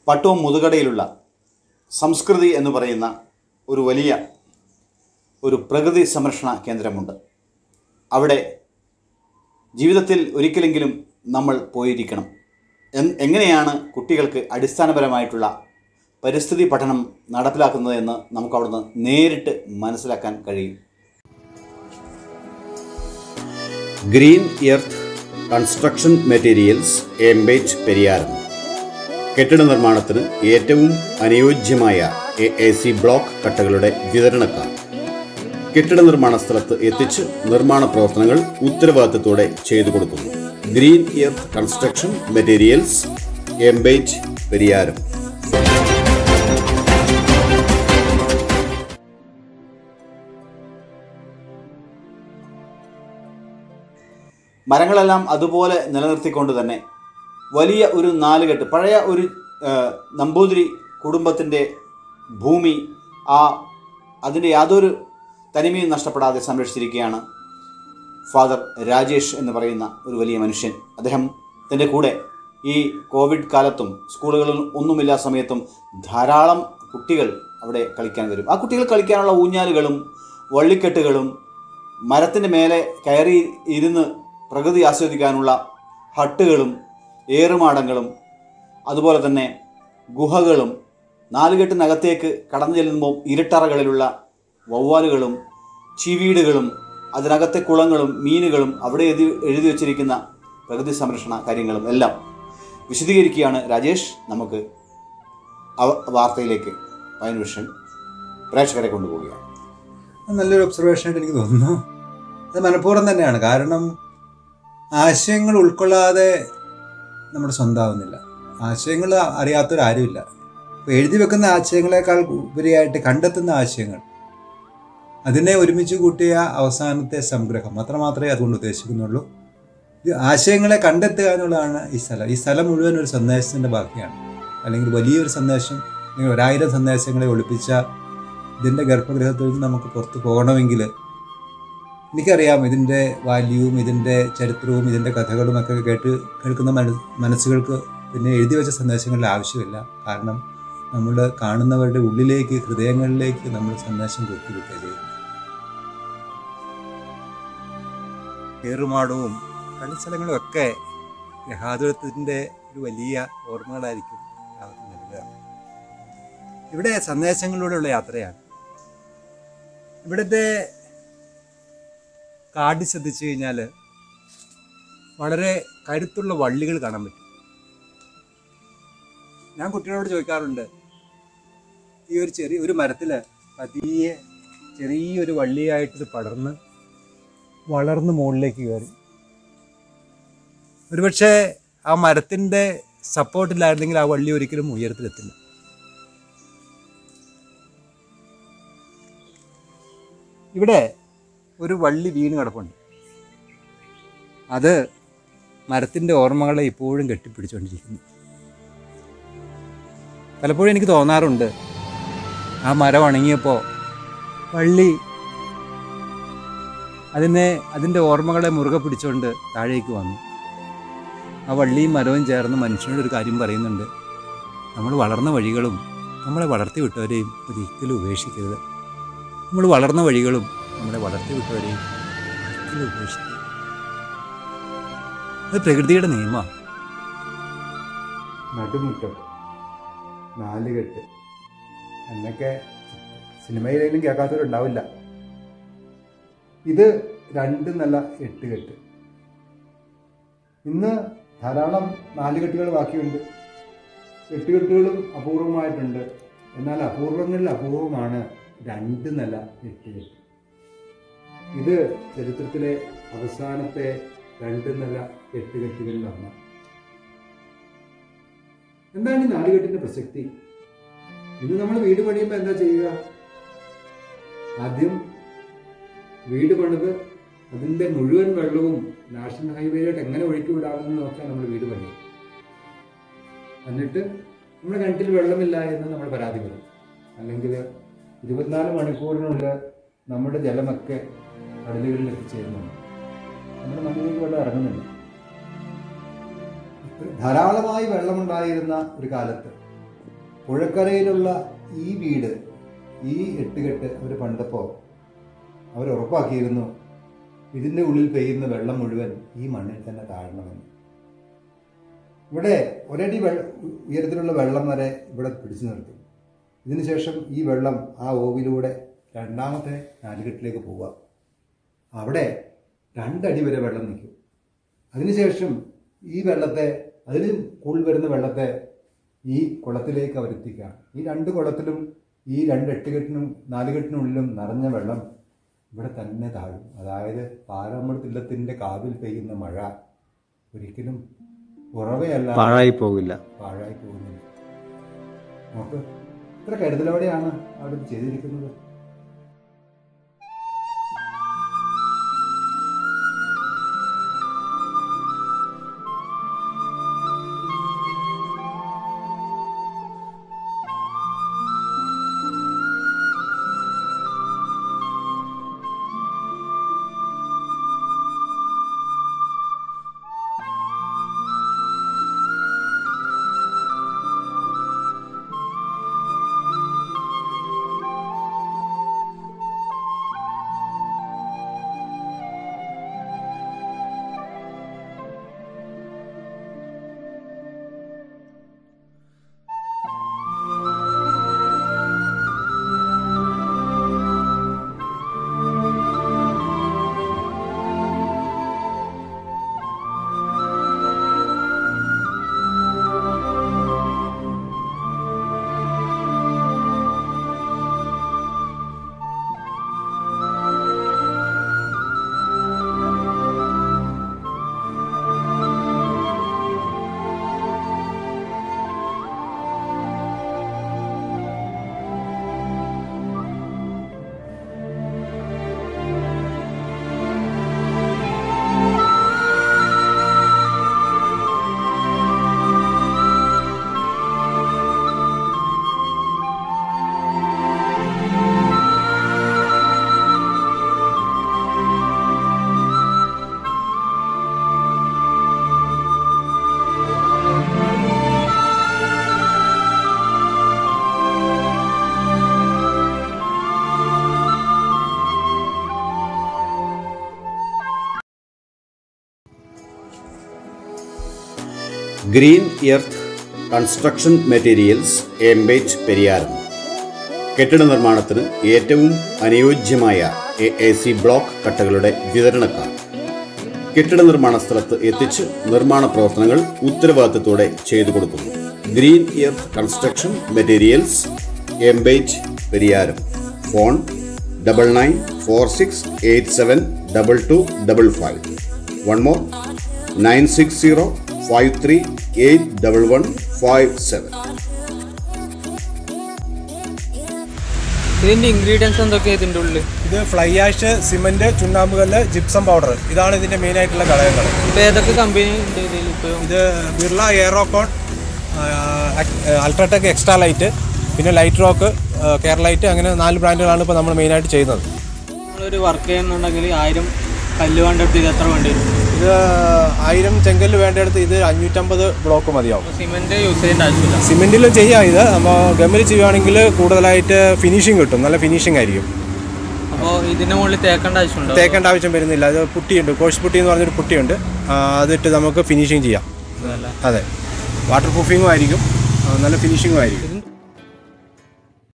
പട്ടവും മുതുകടയിലുള്ള സംസ്കൃതി എന്ന് പറയുന്ന ഒരു വലിയ ഒരു പ്രകൃതി സംരക്ഷണ കേന്ദ്രമുണ്ട് അവിടെ ജീവിതത്തിൽ ഒരിക്കലെങ്കിലും നമ്മൾ പോയിരിക്കണം എൻ- എങ്ങനെയാണ് കുട്ടികൾക്ക് അടിസ്ഥാനപരമായിട്ടുള്ള പരിസ്ഥിതി പഠനം നടപ്പിലാക്കുന്നത് എന്ന് നമുക്ക് അവിടുന്ന് നേരിട്ട് മനസ്സിലാക്കാൻ കഴിയും ഗ്രീൻ എർത്ത് കൺസ്ട്രക്ഷൻ മെറ്റീരിയൽസ് എംബേജ് പെരിയാരം കെട്ടിട നിർമ്മാണത്തിന് ഏറ്റവും അനുയോജ്യമായ എ എ സി ബ്ലോക്ക് കട്ടകളുടെ വിതരണക്കാർ കെട്ടിട നിർമ്മാണ സ്ഥലത്ത് എത്തിച്ച് നിർമ്മാണ പ്രവർത്തനങ്ങൾ ഉത്തരവാദിത്തത്തോടെ ചെയ്തു കൊടുക്കുന്നു ഗ്രീൻ എർത്ത് കൺസ്ട്രക്ഷൻ മെറ്റീരിയൽസ് എംബേജ് പെരിയാരം മരങ്ങളെല്ലാം അതുപോലെ നിലനിർത്തിക്കൊണ്ട് തന്നെ വലിയ ഒരു നാലുകെട്ട് പഴയ ഒരു ആ, നമ്പൂതിരി കുടുംബത്തിൻ്റെ ഭൂമി ആ അതിൻ്റെ യാതൊരു തനിമയും നഷ്ടപ്പെടാതെ സംരക്ഷിച്ചിരിക്കുകയാണ് ഫാദർ രാജേഷ് എന്ന് പറയുന്ന ഒരു വലിയ മനുഷ്യൻ അദ്ദേഹത്തിൻ്റെ കൂടെ ഈ കോവിഡ് കാലത്തും സ്കൂളുകളിൽ ഒന്നുമില്ലാ സമയത്തും ധാരാളം കുട്ടികൾ അവിടെ കളിക്കാൻ വരും ആ കുട്ടികൾ കളിക്കാനുള്ള ഊഞ്ഞാലുകളും വള്ളിക്കെട്ടുകളും മരത്തിൻ്റെ മേലെ കയറി ഇരുന്ന് പ്രകൃതി ആസ്വദിക്കാനുള്ള ഹട്ടുകളും ഏറുമാടങ്ങളും അതുപോലെ തന്നെ ഗുഹകളും നാലുകെട്ടിനകത്തേക്ക് കടന്നു ചെല്ലുമ്പോൾ ഇരുട്ടറകളിലുള്ള വവ്വാലുകളും ചീവീടുകളും അതിനകത്തെ കുളങ്ങളും മീനുകളും അവിടെ എഴുതി എഴുതി വച്ചിരിക്കുന്ന പ്രകൃതി സംരക്ഷണ കാര്യങ്ങളും എല്ലാം വിശദീകരിക്കുകയാണ് രാജേഷ് നമുക്ക് ആ വാർത്തയിലേക്ക് പൈൻവിഷൻ പ്രേക്ഷകരെ കൊണ്ടുപോവുകയാണ് അത് നല്ലൊരു ഒബ്സർവേഷൻ ആയിട്ട് എനിക്ക് തോന്നുന്നു അത് മനഃപൂർവ്വം തന്നെയാണ് കാരണം ആശയങ്ങൾ ഉൾക്കൊള്ളാതെ നമ്മുടെ സ്വന്തമാവുന്നില്ല ആശയങ്ങൾ അറിയാത്തൊരാരുമില്ല അപ്പോൾ എഴുതി വെക്കുന്ന ആശയങ്ങളെക്കാൾ ഉപരിയായിട്ട് കണ്ടെത്തുന്ന ആശയങ്ങൾ അതിനെ ഒരുമിച്ച് കൂട്ടിയ അവസാനത്തെ സംഗ്രഹം അത്ര മാത്രമേ അതുകൊണ്ട് ഉദ്ദേശിക്കുന്നുള്ളൂ ഇത് ആശയങ്ങളെ കണ്ടെത്തുക എന്നുള്ളതാണ് ഈ സ്ഥലം ഈ സ്ഥലം മുഴുവൻ ഒരു സന്ദേശത്തിൻ്റെ ബാക്കിയാണ് അല്ലെങ്കിൽ വലിയൊരു സന്ദേശം അല്ലെങ്കിൽ ഒരായിരം സന്ദേശങ്ങളെ ഒളിപ്പിച്ച ഇതിൻ്റെ ഗർഭഗൃഹത്തിൽ നിന്ന് നമുക്ക് പുറത്ത് പോകണമെങ്കിൽ എനിക്കറിയാം ഇതിൻ്റെ വാല്യൂവും ഇതിൻ്റെ ചരിത്രവും ഇതിൻ്റെ കഥകളും ഒക്കെ കേട്ട് കേൾക്കുന്ന മന മനസ്സുകൾക്ക് പിന്നെ എഴുതി വെച്ച സന്ദേശങ്ങളുടെ ആവശ്യമില്ല കാരണം നമ്മൾ കാണുന്നവരുടെ ഉള്ളിലേക്ക് ഹൃദയങ്ങളിലേക്ക് നമ്മൾ സന്ദേശം കൊടുത്തിരിക്കുക ചെയ്യുന്നു ഏറുമാടവും കളിസ്ഥലങ്ങളും ഒക്കെ ഗ്രഹാതുരത്തിൻ്റെ ഒരു വലിയ ഓർമ്മകളായിരിക്കും അവർക്ക് നൽകുക ഇവിടെ സന്ദേശങ്ങളിലൂടെയുള്ള യാത്രയാണ് ഇവിടുത്തെ കാട് ശ്രദ്ധിച്ചു കഴിഞ്ഞാൽ വളരെ കരുത്തുള്ള വള്ളികൾ കാണാൻ പറ്റും ഞാൻ കുട്ടികളോട് ചോദിക്കാറുണ്ട് ഈ ഒരു ചെറിയ ഒരു മരത്തിൽ പതിയെ ചെറിയൊരു വള്ളിയായിട്ട് ഇത് പടർന്ന് വളർന്ന് മുകളിലേക്ക് കയറി ഒരുപക്ഷെ ആ മരത്തിൻ്റെ സപ്പോർട്ടില്ലായിരുന്നെങ്കിൽ ആ വള്ളി ഒരിക്കലും ഉയരത്തിലെത്തില്ല ഇവിടെ ഒരു വള്ളി വീണ് കിടപ്പുണ്ട് അത് മരത്തിൻ്റെ ഓർമ്മകളെ ഇപ്പോഴും കെട്ടിപ്പിടിച്ചുകൊണ്ടിരിക്കുന്നു പലപ്പോഴും എനിക്ക് തോന്നാറുണ്ട് ആ മരം ഉണങ്ങിയപ്പോൾ വള്ളി അതിനെ അതിൻ്റെ ഓർമ്മകളെ മുറുകെ പിടിച്ചുകൊണ്ട് താഴേക്ക് വന്നു ആ വള്ളിയും മരവും ചേർന്ന് മനുഷ്യനോട് ഒരു കാര്യം പറയുന്നുണ്ട് നമ്മൾ വളർന്ന വഴികളും നമ്മളെ വളർത്തി വിട്ടവരെയും ഒരിക്കലും ഉപേക്ഷിക്കരുത് നമ്മൾ വളർന്ന വഴികളും നമ്മളെ വളർത്തി വിട്ടവരെയും ഒരിക്കലും ഉപേക്ഷിക്കരുത് അത് പ്രകൃതിയുടെ നിയമമാണ് നടുമുറ്റം നാലുകെട്ട് എന്നൊക്കെ സിനിമയിലേലും കേൾക്കാത്തവരുണ്ടാവില്ല ഇത് രണ്ട് നല്ല എട്ട് കെട്ട് ഇന്ന് ധാരാളം നാലുകെട്ടുകൾ ബാക്കിയുണ്ട് എട്ടുകെട്ടുകളും അപൂർവമായിട്ടുണ്ട് എന്നാൽ അപൂർവങ്ങളിൽ അപൂർവമാണ് രണ്ട് നില എട്ട് കെട്ട് ഇത് ചരിത്രത്തിലെ അവസാനത്തെ രണ്ട് നില എട്ട് കെട്ടുകളിൽ ഒന്ന് എന്താണ് ഈ നാലുകെട്ടിന്റെ പ്രസക്തി ഇന്ന് നമ്മൾ വീട് പണിയുമ്പോൾ എന്താ ചെയ്യുക ആദ്യം വീട് പണിത് അതിന്റെ മുഴുവൻ വെള്ളവും നാഷണൽ ഹൈവേയിലോട്ട് എങ്ങനെ ഒഴുക്കി വിടാമെന്ന് നോക്കാൻ നമ്മൾ വീട് പണിയും എന്നിട്ട് നമ്മുടെ കിണറ്റിൽ വെള്ളമില്ല എന്ന് നമ്മൾ പരാതി പറയും അല്ലെങ്കിൽ ഇരുപത്തിനാല് മണിക്കൂറിനുള്ളിൽ നമ്മുടെ ജലമൊക്കെ കടലുകളിൽ എത്തിച്ചേരുന്നുണ്ട് നമ്മുടെ മണ്ണിലേക്ക് വെള്ളം ഇറങ്ങുന്നുണ്ട് ധാരാളമായി വെള്ളമുണ്ടായിരുന്ന ഒരു കാലത്ത് പുഴക്കരയിലുള്ള ഈ വീട് ഈ എട്ടുകെട്ട് അവർ പണിതപ്പോൾ അവർ ഉറപ്പാക്കിയിരുന്നു ഇതിൻ്റെ ഉള്ളിൽ പെയ്യുന്ന വെള്ളം മുഴുവൻ ഈ മണ്ണിൽ തന്നെ താഴണമെന്ന് ഇവിടെ ഒരടി വെള്ള ഉയരത്തിലുള്ള വെള്ളം വരെ ഇവിടെ പിടിച്ചു നിർത്തി ഇതിനുശേഷം ഈ വെള്ളം ആ ഓവിലൂടെ രണ്ടാമത്തെ നാലുകെട്ടിലേക്ക് പോവാം അവിടെ രണ്ടടി വരെ വെള്ളം നിൽക്കും അതിനുശേഷം ഈ വെള്ളത്തെ അതിൽ കൂടുതൽ വരുന്ന വെള്ളത്തെ ഈ കുളത്തിലേക്ക് അവരെത്തിക്കാം ഈ രണ്ട് കുളത്തിലും ഈ രണ്ട് എട്ടുകെട്ടിനും നാലുകെട്ടിനുള്ളിലും നിറഞ്ഞ വെള്ളം ഇവിടെ തന്നെ താഴും അതായത് പാലാമൃത്തില്ലത്തിൻ്റെ കാവിൽ പെയ്യുന്ന മഴ ഒരിക്കലും ഉറവയല്ല പാഴായി പോകില്ല പാഴായി പോകുന്നില്ല നോക്ക് ഇത്ര കരുതലോടെയാണ് അവിടെ ഇത് ചെയ്തിരിക്കുന്നത് ഗ്രീൻ എർത്ത് കൺസ്ട്രക്ഷൻ മെറ്റീരിയൽസ് എംബേജ് പെരിയാരം കെട്ടിട നിർമ്മാണത്തിന് ഏറ്റവും അനുയോജ്യമായ എ എ സി ബ്ലോക്ക് കട്ടകളുടെ വിതരണക്കാർ കെട്ടിട നിർമ്മാണ സ്ഥലത്ത് എത്തിച്ച് നിർമ്മാണ പ്രവർത്തനങ്ങൾ ഉത്തരവാദിത്തത്തോടെ ചെയ്തു കൊടുക്കുന്നു ഗ്രീൻ എർത്ത് കൺസ്ട്രക്ഷൻ മെറ്റീരിയൽസ് എംബേജ് Periyaram phone double nine four six eight seven double two double five one more nine six zero five three eight double one five seven ഇതിന്റെ ഇൻഗ്രീഡിയൻസ് എന്തൊക്കെയാ ഇതിന്റെ ഉള്ളിൽ ഇത് ഫ്ലൈ ആഷ് സിമന്റ് ചുണ്ണാമ്പ് കല്ല് gypsum powder ഇതാണ് ഇതിന്റെ മെയിൻ ആയിട്ടുള്ള ഘടകങ്ങൾ ഇപ്പൊ ഏതൊക്കെ കമ്പനി ഉണ്ട് ഇതിൽ ഇപ്പോൾ ഇത് Birla Aerocon UltraTech extra light പിന്നെ ലൈറ്റ് റോക്ക് കേരളൈറ്റ് അങ്ങനെ നാല് ബ്രാൻഡുകളാണ് ഇപ്പോൾ നമ്മൾ മെയിനായിട്ട് ചെയ്യുന്നത് ഒരു വർക്ക് ചെയ്യുന്നുണ്ടെങ്കിൽ ആയിരം കല്ല് വേണ്ടെടുത്ത് ഇത് എത്ര വേണ്ടി വരും ഇത് ആയിരം ചെങ്കല്ല് വേണ്ടടുത്ത് ഇത് അഞ്ഞൂറ്റമ്പത് ബ്ലോക്ക് മതിയാവും സിമെന്റ് യൂസ് ചെയ്യേണ്ട ആവശ്യമില്ല സിമെൻറ്റിലും ചെയ്യാം ഇത് അപ്പോൾ ഗമ്മിൽ ചെയ്യുവാണെങ്കിൽ കൂടുതലായിട്ട് ഫിനിഷിങ് കിട്ടും നല്ല ഫിനിഷിംഗ് ആയിരിക്കും അപ്പോൾ ഇതിന്റെ മുകളിൽ തേക്കേണ്ട ആവശ്യമുണ്ടോ തേക്കേണ്ട ആവശ്യം വരുന്നില്ല അത് പുട്ടിയുണ്ട് കോഴ്സ് പുട്ടി എന്ന് പറഞ്ഞൊരു പുട്ടിയുണ്ട് ആ, അതിട്ട് നമുക്ക് ഫിനിഷിങ് ചെയ്യാം അതല്ല. അതെ വാട്ടർ പ്രൂഫിങ്ങും ആയിരിക്കും ആ, നല്ല ഫിനിഷിങ്ങും ആയിരിക്കും ഇതിന്